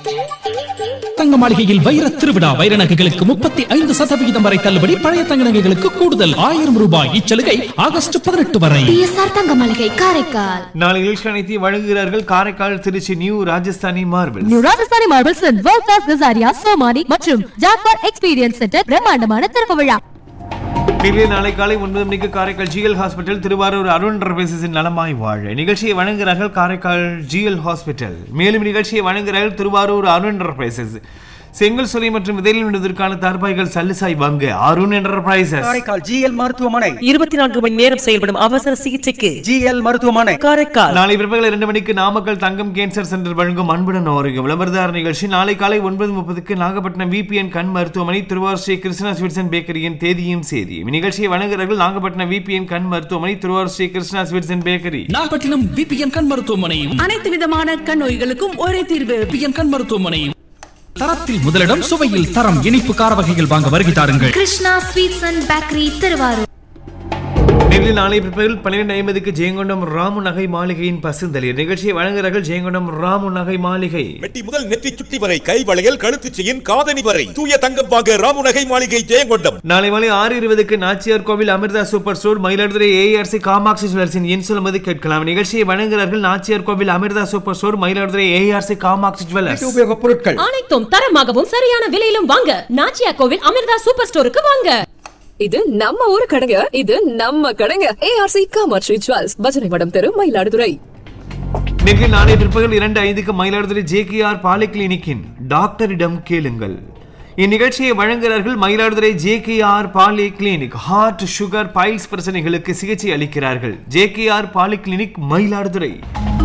தங்க மாளிகையில் வைர திருவிழா வைர நகைகளுக்கு முப்பத்தி ஐந்து சதவிகிதம் வரை தள்ளுபடி பழைய தங்க நகைகளுக்கு கூடுதல் ஆயிரம் ரூபாய் இச்சலுகை ஆகஸ்ட் பதினெட்டு வரை பிஎஸ்ஆர் தங்க மாளிகை காரைக்கால் நாளை நிகழ்ச்சி அனைத்தை வழங்குகிறார்கள் Karaikal Trichy new Rajasthani marble new Rajasthani marbles world class Kajaria Somany மற்றும் ஜாக்வார் எக்ஸ்பீரியன்ஸ் சென்டர் பிரம்மாண்டமான திறப்பு விழா நிகழ்ச்சி நாளை காலை ஒன்பது மணிக்கு காரைக்கால் ஜிஎல் ஹாஸ்பிட்டல் திருவாரூர் அருண் என்டர்பிரைசஸின் நலமாய் வாழ நிகழ்ச்சியை வழங்குகிறார்கள் காரைக்கால் ஜிஎல் ஹாஸ்பிட்டல் மேலும் நிகழ்ச்சியை வழங்குகிறார்கள் திருவாரூர் அருண் என்டர்பிரைசஸ் செங்கல் சுரை மற்றும் விதையில் விடுவதற்கான தற்பாய்கள் சல்லுசாய் வாங்க அருண் என்டர்பிரைசஸ் காரைக்கால் ஜிஎல் மருத்துவமனை இருபத்தி நான்கு மணி நேரம் செயல்படும் அவசர சிகிச்சைக்கு ஜிஎல் மருத்துவமனை காரைக்கால் நாளை பிற்பகல் இரண்டு மணிக்கு நாமக்கல் தங்கம் கேன்சர் சென்டர் வழங்கும் அன்புடன் ஆரோக்கியம் விளம்பரதார நிகழ்ச்சி நாளை காலை ஒன்பது முப்பதுக்கு நாகப்பட்டினம் விபிஎன் கண் மருத்துவமனை திருவாரூர் ஸ்ரீ கிருஷ்ணா ஸ்வீட்ஸ் பேக்கரியின் தேதியும் செய்தியும் இந்நிகழ்ச்சியை வழங்குகிறார்கள் நாகப்பட்டினம் விபிஎன் கண் மருத்துவமனை Thiruvarur Sri Krishna sweets bakery Nagapattinam P B N கண் மருத்துவமனை அனைத்து விதமான கண் நோய்களுக்கும் ஒரே தீர்வு பிபிஎன் கண் மருத்துவமனை தரத்தில் முதலிடம் சுவையில் தரம் இனிப்பு கார வகைகள் வாங்க வருகை தாருங்கள் Krishna sweets and bakery Thiruvarur நெல்லில் நாளை பிற்பகல் பன்னிரெண்டு ஐம்பதுக்கு ஜெயங்கொண்டம் ராமு நகை மாளிகையின் பசுந்தளிர் நிகழ்ச்சியை வழங்குகிறார்கள் ஜெயங்கொண்டம் ராமு நகை மாளிகை மெட்டி முதல் நெற்றி சுட்டி வரை கை வளையல் கழுத்து செயின் காதணி வரை தூய தங்கம் வாங்க ராமுநகை மாளிகை ஜெயங்கொண்டம் நாளை மாலை ஆறு இருபதுக்கு Nachiyar Kovil Amirtha super store Mayiladuthurai ARC Kamatchi ஜுவல்லர்ஸின் என் சொல்லும்போது கேட்கலாம் நிகழ்ச்சியை வழங்குகிறார்கள் Nachiyar Kovil Amirtha super store Mayiladuthurai ARC Kamatchi jewellers உபயோகப் பொருட்கள் அனைத்தும் தரமாகவும் சரியான விலையிலும் வாங்க நாச்சியா கோவில் அமிர்தா சூப்பர் ஸ்டோருக்கு வாங்க இது நம்ம ஊரு கடைங்க இது நம்ம கடைங்க ஏஆர்சி காமாட்சி ஜுவல்ஸ் பஜனை மடம் தெரு மயிலாடுதுறை நெல்லில் நாளை பிற்பகல் இரண்டு ஐந்துக்கு மயிலாடுதுறை ஜேகேஆர் பாலிகிளினிக்கின் டாக்டரிடம் கேளுங்கள் இந்நிகழ்ச்சியை வழங்குகிறார்கள் Mayiladuthurai JKR polyclinic heart sugar piles பிரச்சனைகளுக்கு சிகிச்சை அளிக்கிறார்கள் ஜேகேஆர் பாலி கிளினிக் மயிலாடுதுறை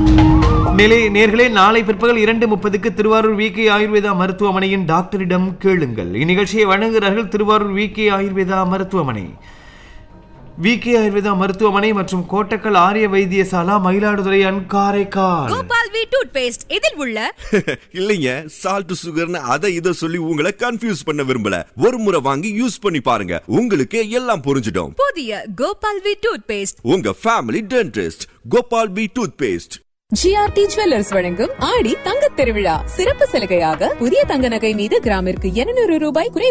நிலை நேர்களே நாளை பிற்பகல் இரண்டு முப்பதுக்கு திருவாரூர் வி கே ஆயுர்வேதா மருத்துவமனையின் டாக்டரிடம் கேளுங்கள் இந்நிகழ்ச்சியை வழங்குகிறார்கள் திருவாரூர் வி கே ஆயுர்வேதா மருத்துவமனை வி கே ஆயுர்வேதா மருத்துவமனை மற்றும் Kottakkal Arya Vaidyasala Mayiladuthurai and Karaikal Gopal V toothpaste இதில் உள்ள இல்லைங்க சால்ட் சுகர்னு அதை இதை சொல்லி உங்களை கன்ஃபியூஸ் பண்ண விரும்பல ஒரு முறை வாங்கி யூஸ் பண்ணி பாருங்க உங்களுக்கு எல்லாம் புரிஞ்சிடும் புதிய கோபால் வி டூத் பேஸ்ட் உங்க family dentist Gopal P toothpaste GRT jewellers வழங்கும் ஆடி தங்கத் திருவிழா சிறப்பு சலுகையாக புதிய தங்க நகை மீது கிராமிற்கு இருநூறு ரூபாய் குறை